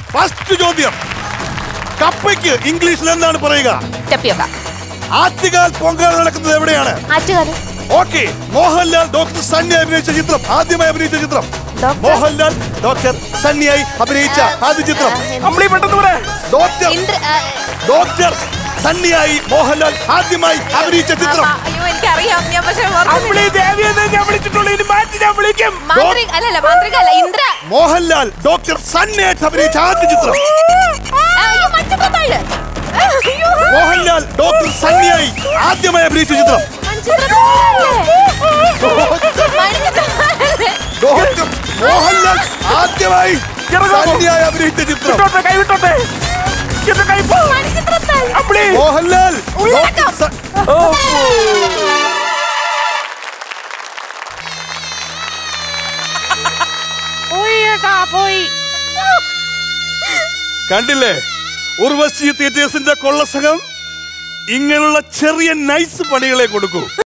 First ചോദ്യം കപ്പയ്ക്ക് ഇംഗ്ലീഷിൽ എന്താണ് പറയുക ടപ്പിയൊക്ക ആറ്റുകാൽ പൊങ്കാല നടക്കുന്നത് എവിടെയാണ് Attukal okay Mohanlal doctor Sunny അഭിനയിച്ച ചിത്രം ആദ്യമായി അഭിനയിച്ച ചിത്രം ഡോക്ടർ? മോഹൻലാൽ ഡോക്ടർ സണ്ണിയായി അഭിനയിച്ച ആദ്യ ചിത്രം അമ്പിളി പെട്ടെന്ന് പറ ഡോക്ടർ ഇന്ദ്ര ആ, ഡോക്ടർ സണ്ണിയായി മോഹൻലാൽ ആദ്യമായി അഭിനയിച്ച ചിത്രം ആ, അയ്യോ എനിക്കറിയാം ഞാൻ പക്ഷെ ഓർക്കുന്നില്ല. അമ്പിളി ദേവി എന്ന് ഞാൻ വിളിച്ചിട്ടുള്ളൂ ഇനി മാറ്റി ഞാൻ വിളിക്കും മാന്ത്രിക അല്ലല്ല മാന്ത്രിക അല്ല ഇന്ദ്ര മോഹൻലാൽ ഡോക്ടർ സണ്ണിയായിട്ട് അഭിനയിച്ച ആദ്യ ചിത്രം ആ, അയ്യോ മൺചിത്രത്താഴ് അയ്യോ മോഹൻലാൽ ഡോക്ടർ സണ്ണിയായി ആദ്യമായി അഭിനയിച്ച ചിത്രം മൺചിത്രത്താഴല്ലേ? മൺചിത്രത്താഴല്ലേ? ഡോക്ടർ മോഹൻലാൽ ആദ്യമായി ഇറങ്ങാമോ? സണ്ണിയായി അഭിനയിച്ച ചിത്രം വിട്ടോട്ടെ കൈ വിട്ടോട്ടെ എന്റെ കൈ പോ മൺചിത്രത്താഴ്. അമ്പിളി മോഹൻലാൽ ഡോക്ടർ സ- ഓ, കണ്ടില്ലേ ഉർവശി തിയേറ്റേഴ്സിന്റെ കൊള്ളസംഘം ഇങ്ങനെയുള്ള ചെറിയ നൈസ് പണികളെ കൊടുക്കൂ